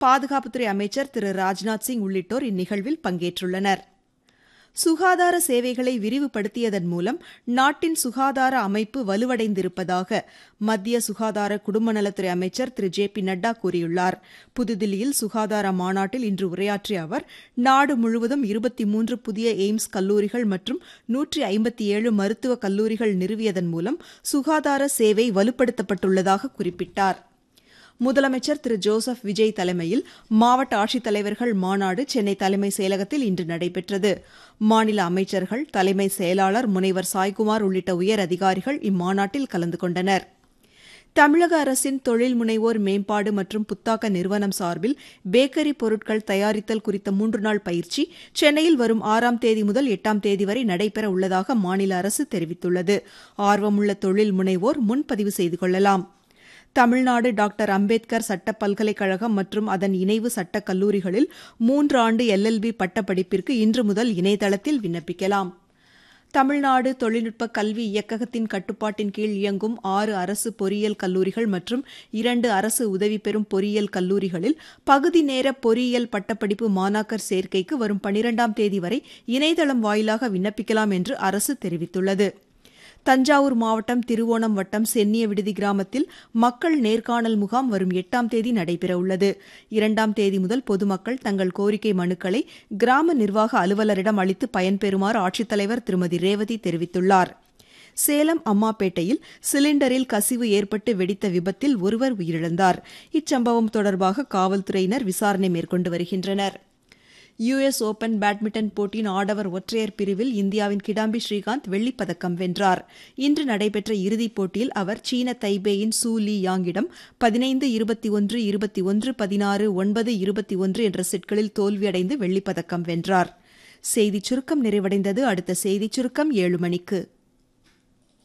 பாதுகாப்புத்துறை அமைச்சர் திரு ராஜ்நாத் சிங் உள்ளிட்டோர் இந்நிகழ்வில் பங்கேற்றுள்ளனர் சுகாதார சேவைகளை விரிவுபடுத்தியதன் மூலம் நாட்டின் சுகாதார அமைப்பு வலுவடைந்திருப்பதாக மத்திய சுகாதார குடும்ப நலத்துறை அமைச்சர் திரு ஜே பி நட்டா கூறியுள்ளார் புதுதில்லியில் சுகாதார மாநாட்டில் இன்று உரையாற்றிய அவர் நாடு முழுவதும் இருபத்தி மூன்று புதிய எய்ம்ஸ் கல்லூரிகள் மற்றும் நூற்றி ஐம்பத்தி ஏழு மருத்துவக் கல்லூரிகள் நிறுவியதன் மூலம் சுகாதார சேவை வலுப்படுத்தப்பட்டுள்ளதாக குறிப்பிட்டார் முதலமைச்சர் திரு ஜோசப் விஜய் தலைமையில் மாவட்ட ஆட்சித்தலைவர்கள் மாநாடு சென்னை தலைமை செயலகத்தில் இன்று நடைபெற்றது மாநில அமைச்சர்கள் தலைமை செயலாளர் முனைவர் சாய்குமார் உள்ளிட்ட உயர் அதிகாரிகள் இம்மாநாட்டில் கலந்து கொண்டனர் தமிழக அரசின் தொழில் முனைவோர் மேம்பாடு மற்றும் புத்தாக்க நிறுவனம் சார்பில் பேக்கரி பொருட்கள் தயாரித்தல் குறித்த மூன்று நாள் பயிற்சி சென்னையில் வரும் ஆறாம் தேதி முதல் எட்டாம் தேதி வரை நடைபெற உள்ளதாக மாநில அரசு தெரிவித்துள்ளது ஆர்வமுள்ள தொழில் முனைவோர் முன்பதிவு செய்து கொள்ளலாம் தமிழ்நாடு டாக்டர் அம்பேத்கர் சட்ட பல்கலைக்கழகம் மற்றும் அதன் இணைவு சட்டக் கல்லூரிகளில் மூன்று ஆண்டு எல்எல்பி பட்டப்படிப்பிற்கு இன்று முதல் இணையதளத்தில் விண்ணப்பிக்கலாம் தமிழ்நாடு தொழில்நுட்ப கல்வி இயக்ககத்தின் கட்டுப்பாட்டின் கீழ் இயங்கும் ஆறு அரசு பொறியியல் கல்லூரிகள் மற்றும் இரண்டு அரசு உதவி பெறும் பொறியியல் கல்லூரிகளில் பகுதி நேர பொறியியல் பட்டப்படிப்பு மாணாக்கர் சேர்க்கைக்கு வரும் பனிரெண்டாம் தேதி வரை இணையதளம் வாயிலாக விண்ணப்பிக்கலாம் என்று அரசு தெரிவித்துள்ளது தஞ்சாவூர் மாவட்டம் திருவோணம் வட்டம் சென்னிய விடுதி கிராமத்தில் மக்கள் நேர்காணல் முகாம் வரும் எட்டாம் தேதி நடைபெறவுள்ளது இரண்டாம் தேதி முதல் பொதுமக்கள் தங்கள் கோரிக்கை மனுக்களை கிராம நிர்வாக அலுவலரிடம் அளித்து பயன்பெறுமாறு ஆட்சித்தலைவர் திருமதி ரேவதி தெரிவித்துள்ளார் சேலம் அம்மாப்பேட்டையில் சிலிண்டரில் கசிவு ஏற்பட்டு வெடித்த விபத்தில் ஒருவர் உயிரிழந்தார் இச்சம்பவம் தொடர்பாக காவல்துறையினர் விசாரணை மேற்கொண்டு வருகின்றனர் யுஎஸ் ஓபன் பேட்மிண்டன் போட்டியின் ஆடவர் ஒற்றையர் பிரிவில் இந்தியாவின் கிடாம்பி ஸ்ரீகாந்த் வெள்ளிப் பதக்கம் வென்றார் இன்று நடைபெற்ற இறுதிப் போட்டியில் அவர் சீன தைபேயின் சூ லீ யாங்கிடம் பதினைந்து இருபத்தி ஒன்று இருபத்தி ஒன்று பதினாறு ஒன்பது இருபத்தி ஒன்று என்ற செட்களில் தோல்வியடைந்து வெள்ளிப் பதக்கம் வென்றார் செய்திச் சுருக்கம் நிறைவடைந்தது அடுத்த செய்திச் சுருக்கம் ஏழு மணிக்கு